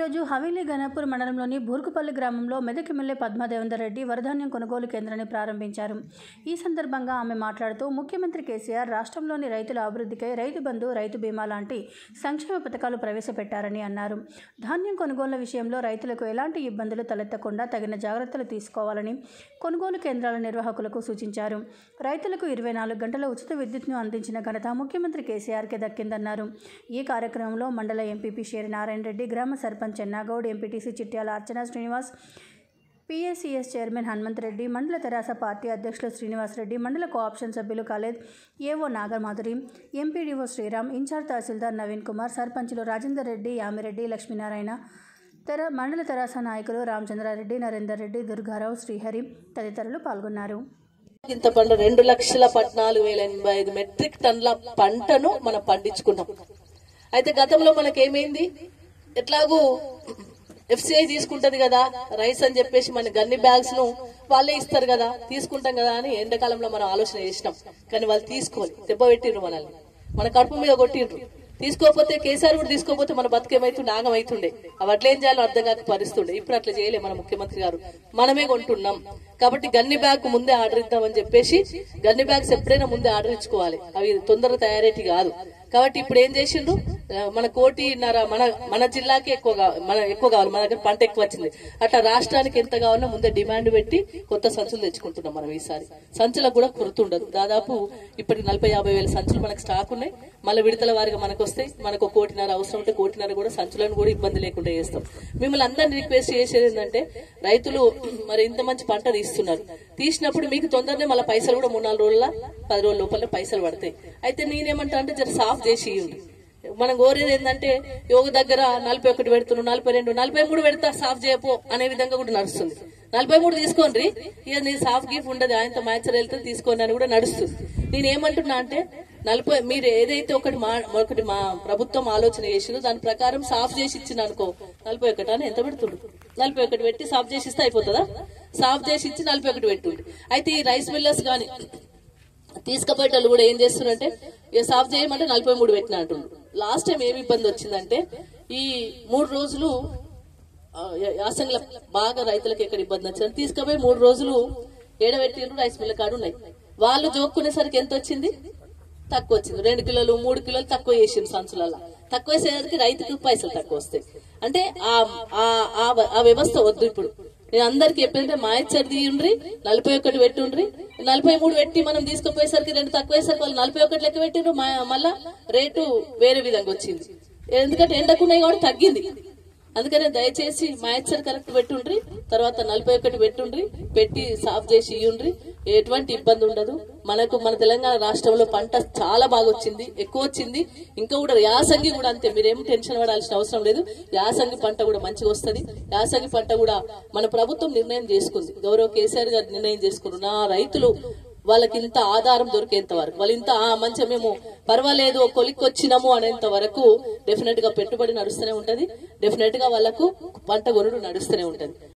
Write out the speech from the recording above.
ఈరోజు హవేలీ గణపూర్ మండలంలోని బూర్కుపల్లి గ్రామంలో మెదక్ ఎమ్మెల్యే పద్మాదేవేందర్ రెడ్డి వరధాన్యం కొనుగోలు కేంద్రాన్ని ప్రారంభించారు ఈ సందర్భంగా ఆమె మాట్లాడుతూ ముఖ్యమంత్రి కేసీఆర్ రాష్ట్రంలోని రైతుల అభివృద్ధికై రైతు బంధు రైతు బీమా లాంటి సంక్షేమ పథకాలు ప్రవేశపెట్టారని అన్నారు ధాన్యం కొనుగోళ్ల విషయంలో రైతులకు ఎలాంటి ఇబ్బందులు తలెత్తకుండా తగిన జాగ్రత్తలు తీసుకోవాలని కొనుగోలు కేంద్రాల నిర్వాహకులకు సూచించారు రైతులకు ఇరవై నాలుగు గంటల ఉచిత విద్యుత్ను అందించిన ఘనత ముఖ్యమంత్రి కేసీఆర్కే దక్కిందన్నారు ఈ కార్యక్రమంలో మండల ఎంపీపీ షేరి నారాయణ రెడ్డి గ్రామ sarpanch Chennagoud MPTC Chityala Archana Srinivas PSCS chairman Hanumanth Reddy మండల తెరాస పార్టీ అధ్యక్షులు శ్రీనివాస్ రెడ్డి మండల కోఆప్షన్ సభ్యులు Khaled AO Nagamadhuri MPDO Sriram incharge tahsildar Naveen Kumar సర్పంచులు రాజేందర్ రెడ్డి యామిరెడ్డి లక్ష్మీనారాయణ తెర మండల తెరాస నాయకులు రామచంద్రారెడ్డి నరేందర్ రెడ్డి దుర్గారావు శ్రీహరి తదితరులు పాల్గొన్నారు ఇంత పంట రెండు లక్షల పద్నాలుగు వేల ఎనభై ఐదు మెట్రిక్ టన్ల పంటను మనం పండించుకున్నాం అయితే గతంలో మనకేమైంది ఎట్లాగూ ఎఫ్సిఐ తీసుకుంటది కదా రైస్ అని చెప్పేసి మన గన్ని బ్యాగ్స్ ను వాళ్ళే ఇస్తారు కదా తీసుకుంటాం కదా అని ఎండాకాలంలో మనం ఆలోచన చేసినాం కానీ వాళ్ళు తీసుకోవాలి దెబ్బ పెట్టిండ్రు మనల్ని మన కడుపు మీద కొట్టిండ్రు తీసుకోకపోతే కేసీఆర్ కూడా తీసుకోకపోతే మన బతుకేమైతుండే ఆగమైతుండే అవి అట్లా ఏం చేయాలో అర్థం కాక పరిస్తుండే ఇప్పుడు అట్లా చేయలే మన ముఖ్యమంత్రి గారు మనమే కొంటున్నాం కాబట్టి గన్ని బ్యాగ్ ముందే ఆర్డర్ ఇద్దామని చెప్పేసి గన్ని బ్యాగ్స్ ఎప్పుడైనా ముందే ఆర్డర్ ఇచ్చుకోవాలి అవి తొందరగా తయారేటి కాదు కాబట్టి ఇప్పుడు ఏం చేసిండ్రు ఆ, మన కోటిన్నర మన మన జిల్లాకి ఎక్కువ కావ- మన ఎక్కువ కావాలి మన దగ్గర పంట ఎక్కువ వచ్చింది అట్లా రాష్ట్రానికి ఎంత కావాలో ముందే డిమాండ్ పెట్టి కొత్త సంచులు తెచ్చుకుంటున్నాం మనం ఈసారి సంచులకు కూడా కొరత ఉండదు దాదాపు ఇప్పటికి నలభై యాభై వేల సంచులు మనకు స్టాక్ ఉన్నాయి మళ్ళీ విడతల వారిగా మనకు వస్తాయి మనకు ఒక కోటిన్నర అవసరం ఉంటే కోటిన్నర కూడా సంచులను కూడా ఇబ్బంది లేకుండా చేస్తాం మిమ్మల్ని అందరిని రిక్వెస్ట్ చేసేది ఏంటంటే రైతులు మరి ఇంత మంచి పంట తీస్తున్నారు తీసినప్పుడు మీకు తొందరనే మళ్ళీ పైసలు కూడా మూడు నాలుగు రోజుల పది రోజుల లోపల పైసలు పడతాయి అయితే నేనేమంటా అంటే జర సాఫ్ చేసి ఇవ్వండి మనం కోరేది ఏంటంటే యోగ దగ్గర నలభై ఒకటి పెడుతున్నాం నలభై రెండు నలభై మూడు పెడతా సాఫ్ చేయపో అనే విధంగా కూడా నడుస్తుంది నలభై మూడు తీసుకోండి ఇక నీ సాఫ్ గిఫ్ ఉండదు ఆయనతో మ్యాచర్ వెళ్తే తీసుకోండి అని కూడా నడుస్తుంది నేను ఏమంటున్నా అంటే నలభై మీరు ఏదైతే ఒకటి మా ఒకటి మా ప్రభుత్వం ఆలోచన చేసిందో దాని ప్రకారం సాఫ్ చేసి ఇచ్చిన అనుకో నలభై ఒకటి అని ఎంత పెడుతుండ్రు నలభై ఒకటి పెట్టి సాఫ్ చేసి ఇస్తే అయిపోతుందా సాఫ్ చేసి ఇచ్చి నలభై ఒకటి పెట్టుండ్రు అయితే ఈ రైస్ మిల్లర్స్ కానీ తీసుకుపోయేటోళ్ళు కూడా ఏం చేస్తున్నారంటే ఇక సాఫ్ చేయమంటే నలభై మూడు పెట్టిన అంటుండ్రు లాస్ట్ టైం ఏమి ఇబ్బంది వచ్చిందంటే ఈ మూడు రోజులు ఆ, యా- యాసంగిలో బాగా రైతులకు ఎక్కడ ఇబ్బంది వచ్చింది తీసుకుపోయి మూడు రోజులు ఏడబెట్టిండ్రు రైస్ మిల్ల కాడు ఉన్నాయి వాళ్ళు జోక్కునేసరికి ఎంత వచ్చింది తక్కువ వచ్చింది రెండు కిలోలు మూడు కిలోలు తక్కువ వేసింది సంచులలో తక్కువ వేసేసరికి రైతుకు పైసలు తక్కువ వస్తాయి అంటే ఆ ఆ- ఆ వ- ఆ వ్యవస్థ వద్దు ఇప్పుడు నేను అందరికి చెప్పేదంటే మాయచ్చర్ తీయండ్రి నలభై ఒకటి పెట్టుండ్రి నలభై మూడు పెట్టి మనం తీసుకుపోయేసరికి రెండు తక్కువ వేసరికి వాళ్ళు నలభై ఒకటి లెక్క పెట్టిండ్రు మా- మళ్ళా రేటు వేరే విధంగా వచ్చింది ఎందుకంటే ఎండకున్నాయి కాబట్టి తగ్గింది అందుకనే దయచేసి మాయచ్చర్ కరెక్ట్ పెట్టుండ్రి తర్వాత నలభై ఒకటి పెట్టుండ్రి పెట్టి సాఫ్ చేసి ఇయ్యుండ్రి ఎటువంటి ఇబ్బంది ఉండదు మనకు మన తెలంగాణ రాష్ట్రంలో పంట చాలా బాగా వచ్చింది ఎక్కువ వచ్చింది ఇంకా కూడా యాసంగి కూడా అంతే మీరేం టెన్షన్ పడాల్సిన అవసరం లేదు యాసంగి పంట కూడా మంచిగా వస్తది యాసంగి పంట కూడా మన ప్రభుత్వం నిర్ణయం చేసుకుంది గౌరవ కేసీఆర్ గారు నిర్ణయం చేసుకున్నారు నా రైతులు వాళ్ళకి ఇంత ఆధారం దొరికేంత వరకు వాళ్ళు ఇంత ఆ మంచిగా మేము పర్వాలేదు ఒక కొలిక్కి వచ్చినాము అనేంత వరకు డెఫినెట్ గా పెట్టుబడి నడుస్తూనే ఉంటది డెఫినెట్ గా వాళ్ళకు పంట కొనుడు నడుస్తూనే ఉంటది